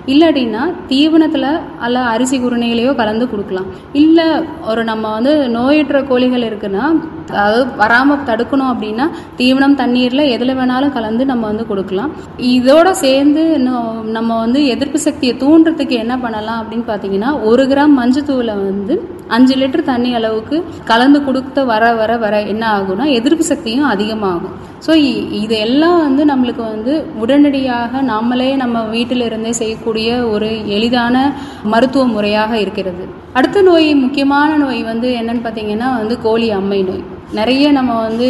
இல்லாட்டினா தீவனத்தில் அல்ல அரிசி குருணைகளையோ கலந்து கொடுக்கலாம் இல்லை ஒரு நம்ம வந்து நோயற்ற கோழிகள் இருக்குன்னா அதாவது வராமல் தடுக்கணும் அப்படின்னா தீவனம் தண்ணீரில் எதில் வேணாலும் கலந்து நம்ம வந்து கொடுக்கலாம் இதோட சேர்ந்து இன்னும் நம்ம வந்து எதிர்ப்பு சக்தியை தூண்டுறதுக்கு என்ன பண்ணலாம் அப்படின்னு பார்த்தீங்கன்னா ஒரு கிராம் மஞ்சத்தூளை வந்து அஞ்சு லிட்டர் தண்ணி அளவுக்கு கலந்து கொடுத்து வர வர வர என்ன ஆகும்னா எதிர்ப்பு சக்தியும் அதிகமாகும் ஸோ இது எல்லாம் வந்து நம்மளுக்கு வந்து உடனடியாக நம்மளே நம்ம வீட்டில் இருந்தே செய்யக்கூடிய ஒரு எளிதான மருத்துவ முறையாக இருக்கிறது அடுத்த நோய் முக்கியமான நோய் வந்து என்னன்னு பார்த்தீங்கன்னா வந்து கோழி அம்மை நோய் நிறைய நம்ம வந்து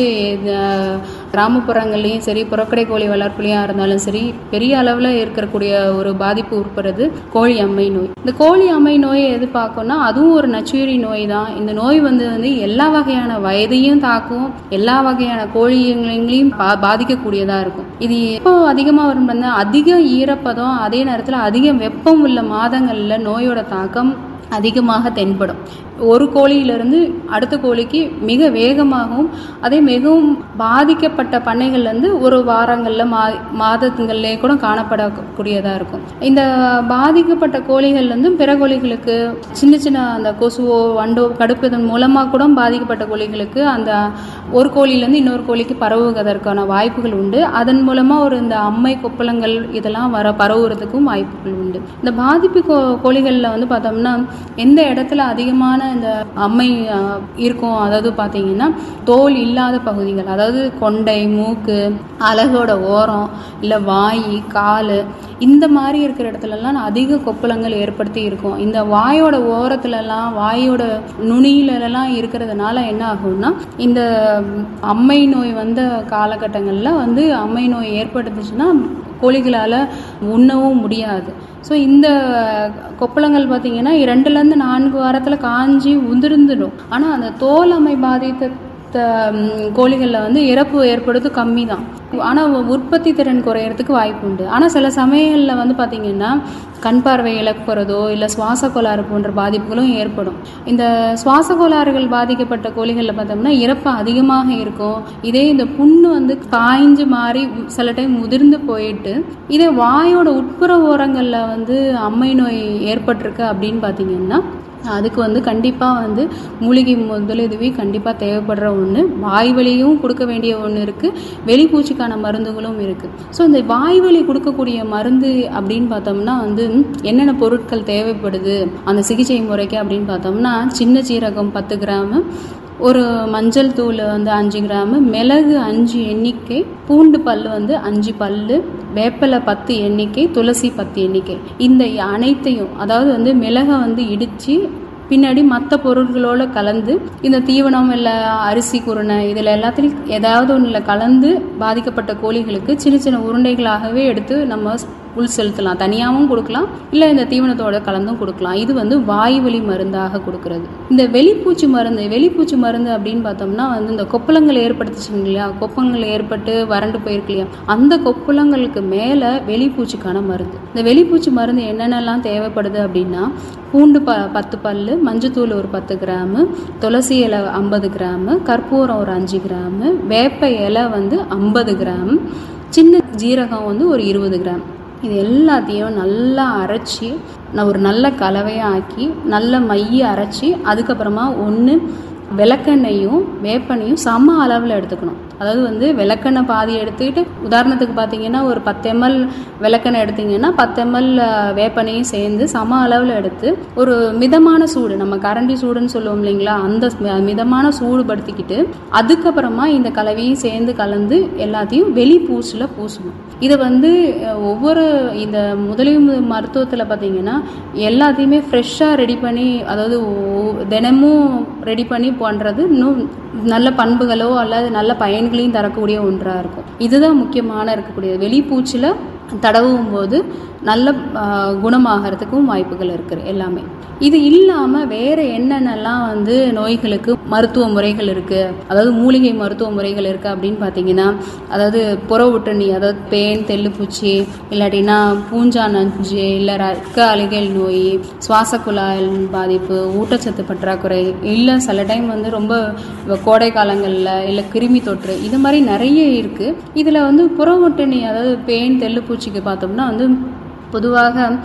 கிராமப்புறங்கள்லையும் சரி புறக்கடை கோழி வளர்ப்புலையாக இருந்தாலும் சரி பெரிய அளவில் இருக்கக்கூடிய ஒரு பாதிப்பு உட்படுறது கோழி அம்மை நோய் இந்த கோழி அம்மை நோயை எது பார்க்கணும்னா அதுவும் ஒரு நச்சுயிரி நோய் தான் இந்த நோய் வந்து வந்து எல்லா வகையான வயதையும் தாக்கும் எல்லா வகையான கோழிங்களையும் பா பாதிக்கக்கூடியதாக இருக்கும் இது எப்போ அதிகமாக வரும் அதிக ஈரப்பதம் அதே நேரத்தில் அதிக வெப்பம் உள்ள மாதங்களில் நோயோட தாக்கம் அதிகமாக தென்படும் ஒரு கோழியிலிருந்து அடுத்த கோழிக்கு மிக வேகமாகவும் அதே மிகவும் பாதிக்கப்பட்ட பண்ணைகள்லேருந்து ஒரு வாரங்களில் மா மாதத்துங்கள்லே கூட காணப்படக்கூடியதாக இருக்கும் இந்த பாதிக்கப்பட்ட கோழிகள்லேருந்தும் பிற கோழிகளுக்கு சின்ன சின்ன அந்த கொசுவோ வண்டோ கடுப்பதன் மூலமாக கூட பாதிக்கப்பட்ட கோழிகளுக்கு அந்த ஒரு கோழியிலேருந்து இன்னொரு கோழிக்கு பரவுவதற்கான வாய்ப்புகள் உண்டு அதன் மூலமாக ஒரு இந்த அம்மை கொப்பளங்கள் இதெல்லாம் வர பரவுறதுக்கும் வாய்ப்புகள் உண்டு இந்த பாதிப்பு கோ கோழிகளில் வந்து பார்த்தோம்னா எந்த இடத்துல அதிகமான இந்த அம்மை இருக்கும் அதாவது பார்த்தீங்கன்னா தோல் இல்லாத பகுதிகள் அதாவது கொண்டை மூக்கு அலகோட ஓரம் இல்லை வாய் கால் இந்த மாதிரி இருக்கிற இடத்துலலாம் அதிக கொப்பளங்கள் ஏற்படுத்தி இருக்கும் இந்த வாயோட ஓரத்துலலாம் வாயோட நுனியிலலாம் இருக்கிறதுனால என்ன ஆகும்னா இந்த அம்மை நோய் வந்த காலகட்டங்களில் வந்து அம்மை நோய் ஏற்பட்டுச்சுன்னா கோழிகளால் உண்ணவும் முடியாது ஸோ இந்த கொப்பளங்கள் பார்த்தீங்கன்னா ரெண்டுலேருந்து நான்கு வாரத்தில் காஞ்சி உதிர்ந்துடும் ஆனால் அந்த தோல் அமை பாதித்த கோழிகளில் வந்து இறப்பு ஏற்படுறது கம்மி தான் ஆனால் உற்பத்தி திறன் குறையறதுக்கு வாய்ப்பு உண்டு ஆனால் சில சமயங்களில் வந்து பார்த்திங்கன்னா கண் பார்வை இழப்புறதோ இல்லை சுவாச கோளாறு போன்ற பாதிப்புகளும் ஏற்படும் இந்த சுவாச கோளாறுகள் பாதிக்கப்பட்ட கோழிகளில் பார்த்தோம்னா இறப்பு அதிகமாக இருக்கும் இதே இந்த புண்ணு வந்து காய்ஞ்சு மாறி சில டைம் முதிர்ந்து போயிட்டு இதே வாயோட உட்புற ஓரங்களில் வந்து அம்மை நோய் ஏற்பட்டிருக்கு அப்படின்னு பார்த்தீங்கன்னா அதுக்கு வந்து கண்டிப்பாக வந்து மூலிகை முதலுதவி கண்டிப்பாக தேவைப்படுற ஒன்று வாய் வலியும் கொடுக்க வேண்டிய ஒன்று இருக்குது வெளிப்பூச்சிக்கான மருந்துகளும் இருக்குது ஸோ இந்த வாய் வலி கொடுக்கக்கூடிய மருந்து அப்படின்னு பார்த்தோம்னா வந்து என்னென்ன பொருட்கள் தேவைப்படுது அந்த சிகிச்சை முறைக்கு அப்படின்னு பார்த்தோம்னா சின்ன சீரகம் பத்து கிராமு ஒரு மஞ்சள் தூள் வந்து அஞ்சு கிராமு மிளகு அஞ்சு எண்ணிக்கை பூண்டு பல் வந்து அஞ்சு பல் வேப்பலை பத்து எண்ணிக்கை துளசி பத்து எண்ணிக்கை இந்த அனைத்தையும் அதாவது வந்து மிளகை வந்து இடித்து பின்னாடி மற்ற பொருட்களோடு கலந்து இந்த தீவனம் இல்லை அரிசி குருணை இதில் எல்லாத்துலேயும் ஏதாவது ஒன்றில் கலந்து பாதிக்கப்பட்ட கோழிகளுக்கு சின்ன சின்ன உருண்டைகளாகவே எடுத்து நம்ம உள் செலுத்தலாம் தனியாகவும் கொடுக்கலாம் இல்லை இந்த தீவனத்தோட கலந்தும் கொடுக்கலாம் இது வந்து வாய் வலி மருந்தாக கொடுக்கறது இந்த வெளிப்பூச்சி மருந்து வெளிப்பூச்சி மருந்து அப்படின்னு பார்த்தோம்னா வந்து இந்த கொப்பளங்கள் ஏற்படுத்துச்சுங்க இல்லையா கொப்பளங்கள் ஏற்பட்டு வறண்டு போயிருக்கு இல்லையா அந்த கொப்பளங்களுக்கு மேலே வெளிப்பூச்சிக்கான மருந்து இந்த வெளிப்பூச்சி மருந்து என்னென்னலாம் தேவைப்படுது அப்படின்னா பூண்டு ப பத்து பல் மஞ்சத்தூள் ஒரு பத்து கிராமு துளசி இலை ஐம்பது கிராமு கற்பூரம் ஒரு அஞ்சு கிராமு வேப்ப இலை வந்து ஐம்பது கிராம் சின்ன ஜீரகம் வந்து ஒரு இருபது கிராம் இது எல்லாத்தையும் நல்லா அரைச்சி நான் ஒரு நல்ல கலவையாக ஆக்கி நல்ல மைய அரைச்சி அதுக்கப்புறமா ஒன்று விளக்கெண்ணையும் வேப்பெண்ணையும் சம அளவில் எடுத்துக்கணும் அதாவது வந்து விளக்கெண்ணெய் பாதி எடுத்துக்கிட்டு உதாரணத்துக்கு பார்த்தீங்கன்னா ஒரு பத்து எம்எல் விளக்கெண்ணெய் எடுத்தீங்கன்னா பத்து எம்எல் வேப்பெண்ணையும் சேர்ந்து சம அளவில் எடுத்து ஒரு மிதமான சூடு நம்ம கரண்டி சூடுன்னு சொல்லுவோம் இல்லைங்களா அந்த மிதமான சூடு படுத்திக்கிட்டு அதுக்கப்புறமா இந்த கலவையும் சேர்ந்து கலந்து எல்லாத்தையும் வெளி பூசில் பூசணும் இதை வந்து ஒவ்வொரு இந்த முதலீடு மருத்துவத்தில் பார்த்தீங்கன்னா எல்லாத்தையுமே ஃப்ரெஷ்ஷாக ரெடி பண்ணி அதாவது தினமும் ரெடி பண்ணி பண்ணுறது இன்னும் நல்ல பண்புகளோ அல்லது நல்ல பயன்களையும் தரக்கூடிய ஒன்றாக இருக்கும் இதுதான் முக்கியமான இருக்கக்கூடியது வெளிப்பூச்சில் தடவும் போது நல்ல குணமாகறதுக்கும் வாய்ப்புகள் இருக்குது எல்லாமே இது இல்லாமல் வேறு என்னென்னலாம் வந்து நோய்களுக்கு மருத்துவ முறைகள் இருக்குது அதாவது மூலிகை மருத்துவ முறைகள் இருக்குது அப்படின்னு பார்த்தீங்கன்னா அதாவது புற ஒட்டுண்ணி அதாவது பேன் தெல்லுப்பூச்சி இல்லாட்டினா பூஞ்சா நஞ்சு இல்லை ரக்க அழுகல் நோய் சுவாச குழாய் பாதிப்பு ஊட்டச்சத்து பற்றாக்குறை இல்லை சில டைம் வந்து ரொம்ப கோடை காலங்களில் இல்லை கிருமி தொற்று இது மாதிரி நிறைய இருக்குது இதில் வந்து புற ஒட்டுண்ணி அதாவது பேன் தெல்லுப்பூச்சிக்கு பார்த்தோம்னா வந்து பொதுவாக